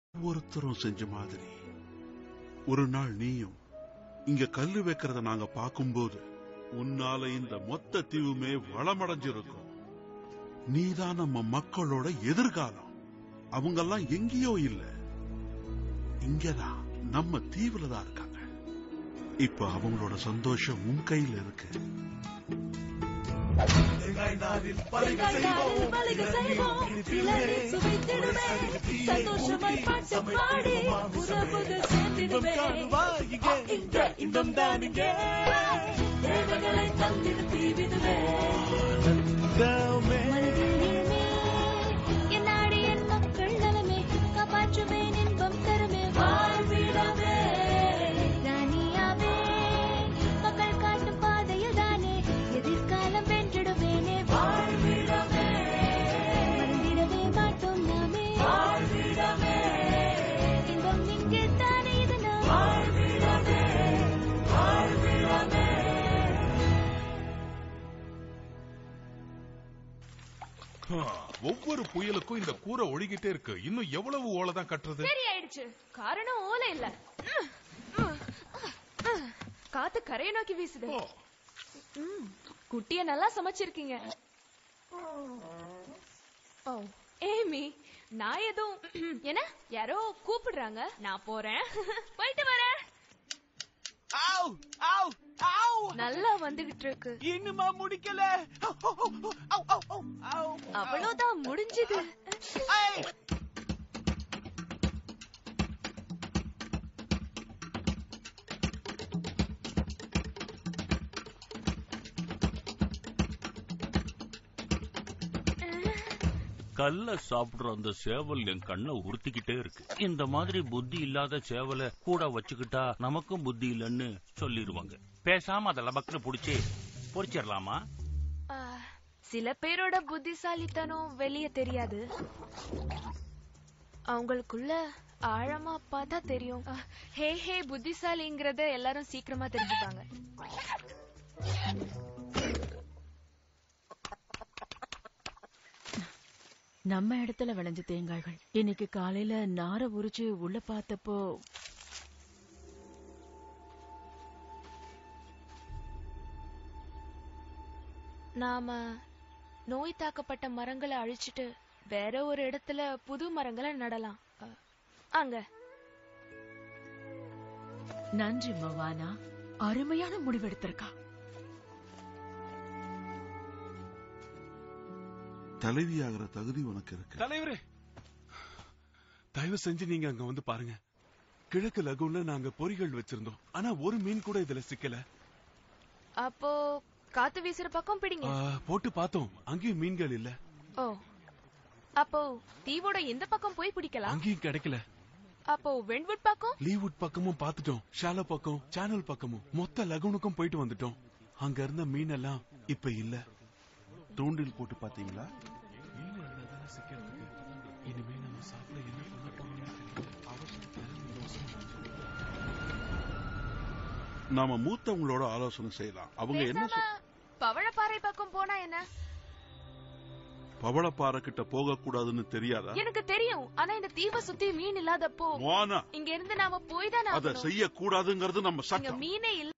ஒருத்தரும் செஞ்ச மாதிரி ஒரு நாள் நீயும் இங்க கல்லு வைக்கிறத நாங்க பார்க்கும்போது உன்னால இந்த மொத்த தீவுமே வளமடைஞ்சிருக்கும் நீதான் நம்ம மக்களோட எதிர்காலம் அவங்கெல்லாம் எங்கேயோ இல்ல இங்கதான் நம்ம தீவுல தான் இருக்காங்க இப்ப அவங்களோட சந்தோஷம் உன் கையில இருக்கு பலகை செய்வோம் சிலரை சுவைத்திடுமே சந்தோஷமாய் பாட்டு பாடி உறவுகள் சேர்ந்திடுமே இங்கே இன்பம் தான் இங்கே தேவைகளை தந்திட தீவிடுமே என் நாடு என் மக்கள் நலமே காப்பாற்றுவேன் இன்பம் தருமே வாழ்விடமே ராணியாவே மக்கள் காட்டும் பாதையில் தானே எதிர்காலம் வென்றிடுவேனே வாழ்விடமே மறந்திடவே மாட்டோம் நாமே வாழ்விடமே இன்பம் இங்கே தானே இது நாம் வாழ்விடமே வாழ்விடமே ஒவ்வொரு புயலுக்கும் இந்த கூரை ஒழுகிட்டே இருக்கு இன்னும் எவ்வளவு ஓலை தான் கட்டுறது சரி ஆயிடுச்சு காரணம் ஓலை இல்ல காத்து கரையை நோக்கி வீசுது ஓ, ம், குட்டிய நல்லா சமைச்சிருக்கீங்க ஓ ஏமி நான் எதுவும் என்ன யாரோ கூப்பிடுறாங்க நான் போறேன் போயிட்டு வரேன் ஆவ் ஆவ் ஆவ் நல்லா வந்துகிட்டு இருக்கு இன்னுமா முடிக்கல ஆவ், ஆவ், ஆவ், ஆவ், ஆவ், ஆவ். அவ்வளவுதான் முடிஞ்சது ஐ! கல்ல சாப்பிடுற அந்த சேவல் என் கண்ணை உறுத்திக்கிட்டே இருக்கு இந்த மாதிரி புத்தி இல்லாத சேவலை கூட வச்சுக்கிட்டா நமக்கும் புத்தி இல்லைன்னு சொல்லிடுவாங்க பேசாம அதை லபக்குன்னு புடிச்சு பொறிச்சிடலாமா ஆ, சில பேரோட புத்திசாலித்தனம் வெளிய தெரியாது அவங்களுக்குள்ள ஆழமா பார்த்தா தெரியும் ஆ, ஹே ஹே புத்திசாலிங்கிறத எல்லாரும் சீக்கிரமா தெரிஞ்சுப்பாங்க நம்ம இடத்துல விளைஞ்ச தேங்காய்கள் இன்னைக்கு காலையில நார உரிச்சு உள்ள பார்த்தப்போ நாம நோய் தாக்கப்பட்ட மரங்களை அழிச்சிட்டு வேற ஒரு இடத்துல புது மரங்களை நடலாம் அ, அங்க நன்றி மவானா அருமையான முடிவெடுத்திருக்கா தலைவியாகிற தகுதி உனக்கு இருக்கு தலைவரே தயவு செஞ்சு நீங்க அங்க வந்து பாருங்க கிழக்கு லகுன்ல நாங்க பொறிகள் வச்சிருந்தோம் ஆனா ஒரு மீன் கூட இதுல சிக்கல அப்போ காத்து வீசுற பக்கம் பிடிங்க ஆ, போட்டு பார்த்தோம் அங்கேயும் மீன்கள் இல்ல ஓ அப்போ தீவோட எந்த பக்கம் போய் பிடிக்கலாம் அங்கேயும் கிடைக்கல அப்போ வெண்வுட் பக்கம் லீவுட் பக்கமும் பார்த்துட்டோம் ஷாலோ பக்கம் சேனல் பக்கமும் மொத்த லகுனுக்கும் போயிட்டு வந்துட்டோம் அங்க இருந்த மீன் எல்லாம் இப்ப இல்ல தூண்டில் போட்டு பாத்தீங்களா இனிமே நம்ம சாப்பிட என்ன பண்ண போறோம்னு தெரியல. அவசரத்துல யோசனை. நாம மூத்தவங்களோட ஆலோசனை செய்யலாம் அவங்க என்ன பேசாம பவழப்பாறை பக்கம் போனா என்ன பவளப்பாறை கிட்ட போக கூடாதுன்னு தெரியாதா எனக்கு தெரியும் ஆனா இந்த தீவை சுத்தி மீன் இல்லாதப்போ வானா இங்க இருந்து நாம போய் தான் அதை செய்ய கூடாதுங்கிறது நம்ம இங்க சட்டம் மீனே இல்ல